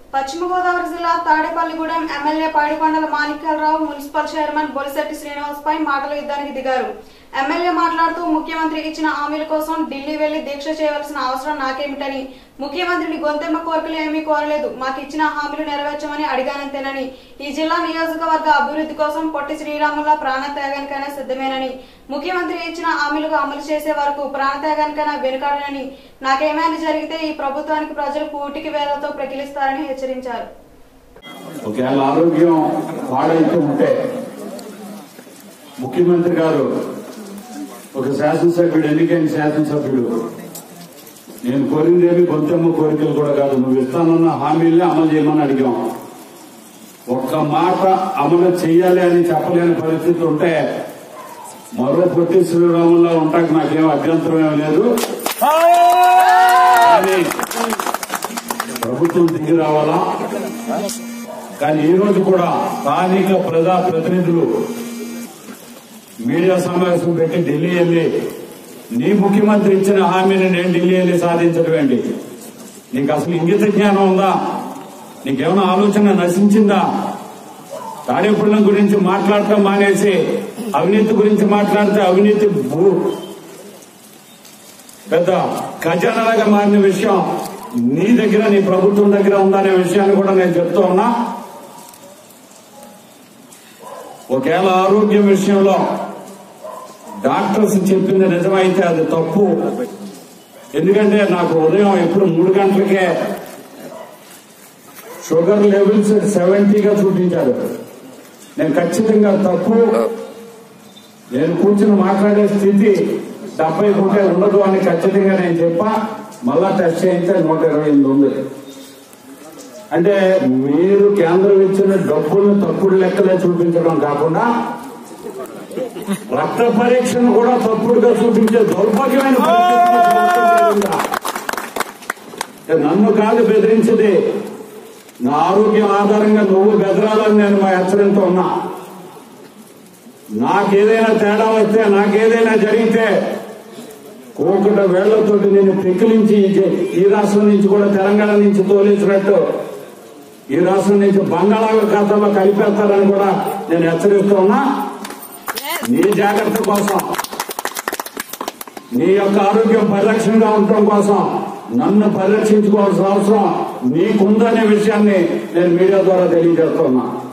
పశ్చిమ గోదావరి జిల్లా Tadepalligudem MLA Pydikondala Manikyala Rao municipal chairman Bolisetti Srinivas పై మాటల యుద్ధానికి దిగారు ఎమ్మెల్యే మాట్లాడుతూ ముఖ్యమంత్రి ఇచ్చిన హామీల కోసం ఢిల్లీ వెళ్లి దీక్ష చేయవలసిన అవసరం నాకేమిటని ముఖ్యమంత్రిని గొంతెమ్మ కోరికలు ఏమీ కోరలేదు మాకు ఇచ్చిన హామీలు నెరవేర్చమని అడిగానంతేనని ఈ జిల్లా నియోజకవర్గ అభివృద్ధి కోసం పొట్టి శ్రీరాముల ప్రాణత్యాగానికైనా సిద్ధమేనని ముఖ్యమంత్రి ఇచ్చిన హామీలకు అమలు చేసే వరకు ప్రాణత్యాగానికైనా వెనుకాడనని నాకేమైనా జరిగితే ఈ ప్రభుత్వానికి ప్రజలు కూటికి వేలతో ప్రకిలిస్తారని హెచ్చరించారు ఒకవేళ ఆరోగ్యం పాడైతే ఉంటే ముఖ్యమంత్రి గారు ఒక శాసనసభ్యుడు ఎన్నికైన శాసనసభ్యుడు నేను కోరిందేమి గొంతమ్మ కోరికలు కూడా కాదు నువ్వు ఇస్తానన్న హామీల్ని అమలు చేయమని అడిగాం ఒక్క మాట అమలు చేయాలి అని చెప్పలేని పరిస్థితి ఉంటే మరో పొట్టి శ్రీరాముల్లో ఉంటాక నాకేం అభ్యంతరం ఏం లేదు కానీ ప్రభుత్వం దిగి రావాలా కానీ ఈ రోజు కూడా స్థానిక ప్రజా ప్రతినిధులు మీడియా సమావేశం పెట్టి ఢిల్లీ వెళ్ళి నీ ముఖ్యమంత్రి ఇచ్చిన హామీని నేను ఢిల్లీ వెళ్ళి సాధించడం ఏంటి నీకు అసలు ఇంగిత జ్ఞానం ఉందా నీకేమైనా ఆలోచన నశించిందా తాడేపల్లం గురించి మాట్లాడటం మానేసి అవినీతి గురించి మాట్లాడితే అవినీతి భూ పెద్ద ఖజానాగా మారిన విషయం నీ దగ్గర నీ ప్రభుత్వం దగ్గర ఉందనే విషయాన్ని కూడా నేను చెప్తూ ఉన్నా ఒకవేళ ఆరోగ్యం విషయంలో డాక్టర్స్ చెప్పింది నిజమైతే అది తప్పు ఎందుకంటే నాకు ఉదయం ఎప్పుడు మూడు గంటలకే షుగర్ లెవెల్స్ సెవెంటీగా చూపించారు నేను ఖచ్చితంగా తప్పు నేను కూర్చుని మాట్లాడే స్థితి డెబ్బై ఉంటే ఉండదు అని ఖచ్చితంగా నేను చెప్పా మళ్ళా టెస్ట్ చేయిస్తే నూట ఇరవై ఎనిమిది ఉంది అంటే మీరు కేంద్రం ఇచ్చిన డబ్బులను తప్పుడు లెక్కలే చూపించడం కాకుండా రక్త పరీక్షను కూడా తప్పుడుగా చూపించే దౌర్భాగ్యమైన పరిస్థితిని ప్రభుత్వం ఉందా? అంటే నన్ను కాదు బెదిరించేది నా ఆరోగ్యం ఆధారంగా నువ్వు బెదరాలని నేను మా హెచ్చరికతో ఉన్నా నాకేదైనా తేడా వస్తే నాకేదైనా జరిగితే కోకట వేళ్లతోటి నేను పెకిలించి ఈ జ- ఈ రాష్ట్రం నుంచి కూడా తెలంగాణ నుంచి తోలించినట్టు ఈ రాష్ట్రం నుంచి బంగాళాఖాతంలో కలిపేస్తారని కూడా నేను హెచ్చరిస్తూ ఉన్నా నీ జాగ్రత్త కోసం నీ యొక్క ఆరోగ్యం పరిరక్షణగా ఉండటం కోసం నన్ను పరిరక్షించుకోవాల్సిన అవసరం నీకుందనే విషయాన్ని నేను మీడియా ద్వారా తెలియజేస్తున్నా